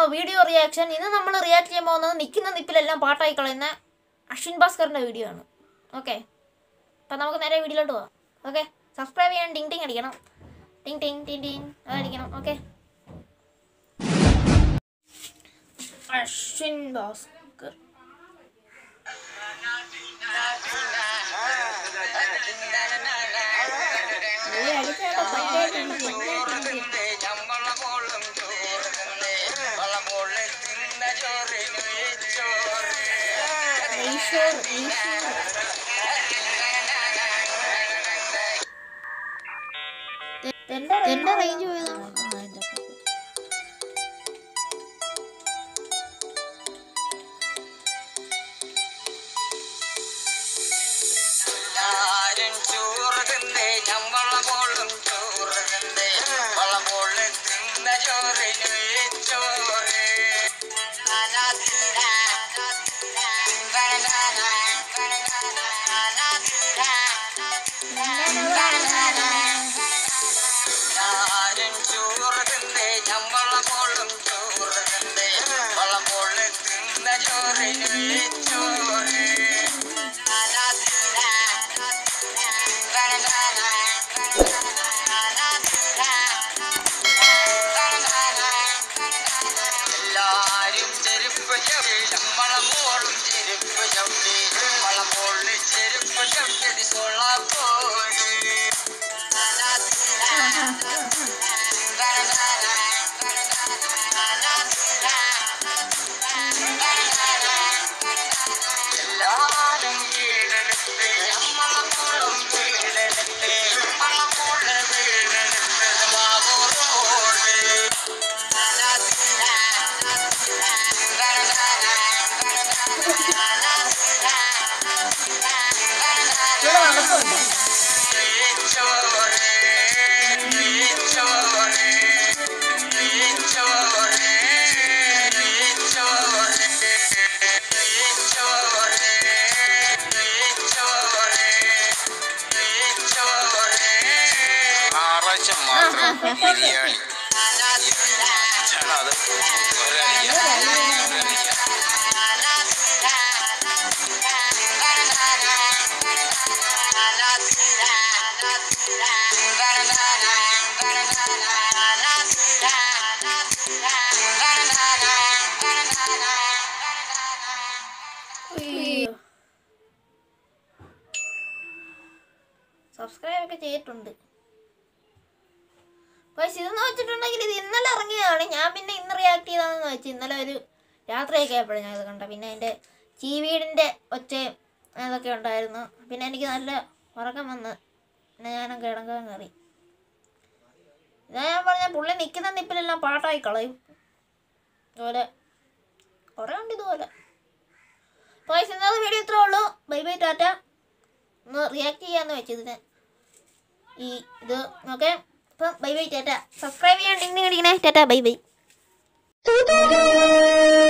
Video reaction ഇന്ന് നമ്മൾ react ചെയ്യാൻ പോകുന്നത് നിൽക്കുന്ന നിപ്പിലെല്ലാം പാട്ടായി കളയുന്ന അശ്വിൻ ഭാസ്കറിൻ്റെ വീഡിയോ ആണ് ഓക്കെ അപ്പം നമുക്ക് നേരെ വീഡിയോയിലോട്ട് പോവാം ഓക്കെ സബ്സ്ക്രൈബ് ചെയ്യാൻ ടിങ് ടിങ് അടിക്കണം ടിങ് ടിങ് ടിങ് ടിങ് അതടിക്കണം ഓക്കെ അശ്വിൻ ഭാസ്കർ ഈ അടിച്ചേട്ടാ ഭയങ്കരമായിട്ട് ഇരിക്കും. ഈശ്വർ ഈശ്വർ എന്റെ റേഞ്ച് പോയതാണ് ആ, എൻ്റെ ഒക്കെ. എല്ലാരും ചെരുപ്പ് ചവിട്ടി നമ്മളെ മോളും ചെരുപ്പ് ചവിട്ടി നമ്മളെ മോളില് ചെരുപ്പ് ചവിട്ടി സോളാപ്പോട് എല്ലാരും വീടെടുത്ത് നമ്മളെ മോളും വീടെടുത്ത് നമ്മളെ മോള് വീടെടുത്ത് ബാബുറോട് ഇവിടെ നടക്കുന്നുണ്ട് ഞായറാഴ്ച മാത്രം ബിരിയാണി ആണ് അത് ഒരണിയ ഒരണിയ സബ്സ്ക്രൈബ് ഒക്കെ ചെയ്തിട്ടുണ്ട് പക്ഷെ ഇതെന്ന് വെച്ചിട്ടുണ്ടെങ്കിൽ ഇത് ഇന്നലെ ഇറങ്ങിയതാണ് ഞാൻ പിന്നെ ഇന്ന് റിയാക്ട് ചെയ്താന്ന് വെച്ച് ഇന്നലെ ഒരു രാത്രിയൊക്കെ ആയപ്പോഴും ഞാൻ ഇത് കണ്ട പിന്നെ അതിൻ്റെ ചീവീടിൻ്റെ ഒച്ചയും അതൊക്കെ ഉണ്ടായിരുന്നു പിന്നെ എനിക്ക് നല്ല ഉറക്കം വന്ന് പിന്നെ ഞാനും കിടക്കാൻ കയറി ഇതാ ഞാൻ പറഞ്ഞ പുള്ളി നിൽക്കുന്ന നിപ്പിലെല്ലാം പാട്ടായി കളയും അതുപോലെ കുറേ ഉണ്ട് ഇതുപോലെ അപ്പോൾ ഇന്നത്തെ വീഡിയോ ഇത്രേ ഉള്ളൂ ബൈ ബൈ ടാറ്റ ഒന്ന് റിയാക്ട് ചെയ്യാന്ന് വെച്ചതിന് ഈ ഇത് ഓക്കെ അപ്പം ബൈ ബൈ ടാറ്റ സബ്സ്ക്രൈബ് ചെയ്യാൻ ടിങ് ടിങ് അടിക്കണേ ടാറ്റ ബൈ ബൈ